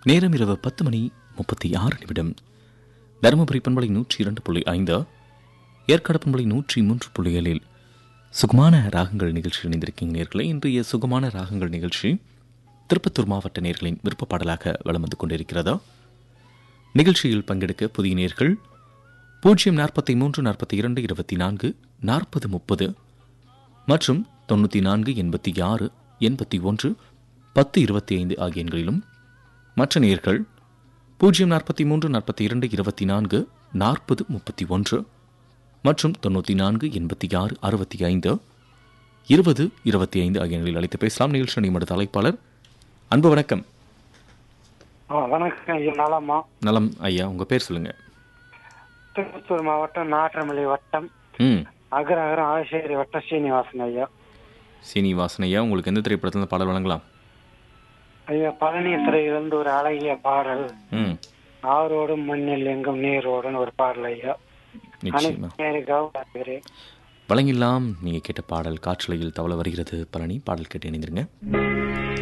நேரம் இரவு பத்து மணி முப்பத்தி ஆறு நிமிடம் தருமபுரி பண்பலை நூற்றி இரண்டு புள்ளி ஐந்து ஏற்காடு பண்பலை நூற்றி மூன்று புள்ளி ஏழில் சுகமான ராகங்கள் நிகழ்ச்சி இணைந்திருக்கீங்க நேர்களே இன்றைய சுகமான ராகங்கள் நிகழ்ச்சி திருப்பத்தூர் மாவட்ட நேர்களின் விருப்ப பாடலாக வலம் வந்து கொண்டிருக்கிறதா நிகழ்ச்சியில் பங்கெடுக்க புதிய நேர்கள் பூஜ்ஜியம் நாற்பத்தி மூன்று நாற்பத்தி இரண்டு இருபத்தி நான்கு நாற்பது முப்பது மற்றும் தொண்ணூற்றி நான்கு எண்பத்தி ஆறு எண்பத்தி ஒன்று பத்து இருபத்தி ஐந்து ஆகிய எண்களிலும் மற்ற நேர்கள் பூஜ்ஜியம் நாற்பத்தி மூன்று நாற்பத்தி இரண்டு இருபத்தி நான்கு நாற்பது முப்பத்தி ஒன்று மற்றும் தொண்ணூற்றி நான்கு எண்பத்தி ஆறு அறுபத்தி ஐந்து இருபது இருபத்தி ஐந்து ஆகிய எண்களில் அழைத்து பேசலாம் நிகழ்ச்சி நிமிட தலைப்பாளர் அன்பு வணக்கம் ஆ, வணக்கம் ஐயா நலமா நலம் ஐயா உங்கள் பேர் சொல்லுங்கள் திருப்பத்தூர் மாவட்டம் நாற்றமலை வட்டம் ம் அகரகரம் ஆசேரி வட்டம் சீனிவாசன் ஐயா சீனிவாசன் ஐயா உங்களுக்கு எந்த திரைப்படத்தில் பாடல் வழங்கலாம் ஐயா பழனி சிறையிலிருந்து ஒரு அழகிய பாடல் ம் ஆரோடும் மண்ணில் எங்கும் நீரோடும் ஒரு பாடல் ஐயா நிச்சயமா அனைத்து வருகிறேன் வழங்கிடலாம் நீங்கள் கேட்ட பாடல் காற்றலையில் தவள வருகிறது பழனி பாடல் கேட்டு இணைந்திருங்க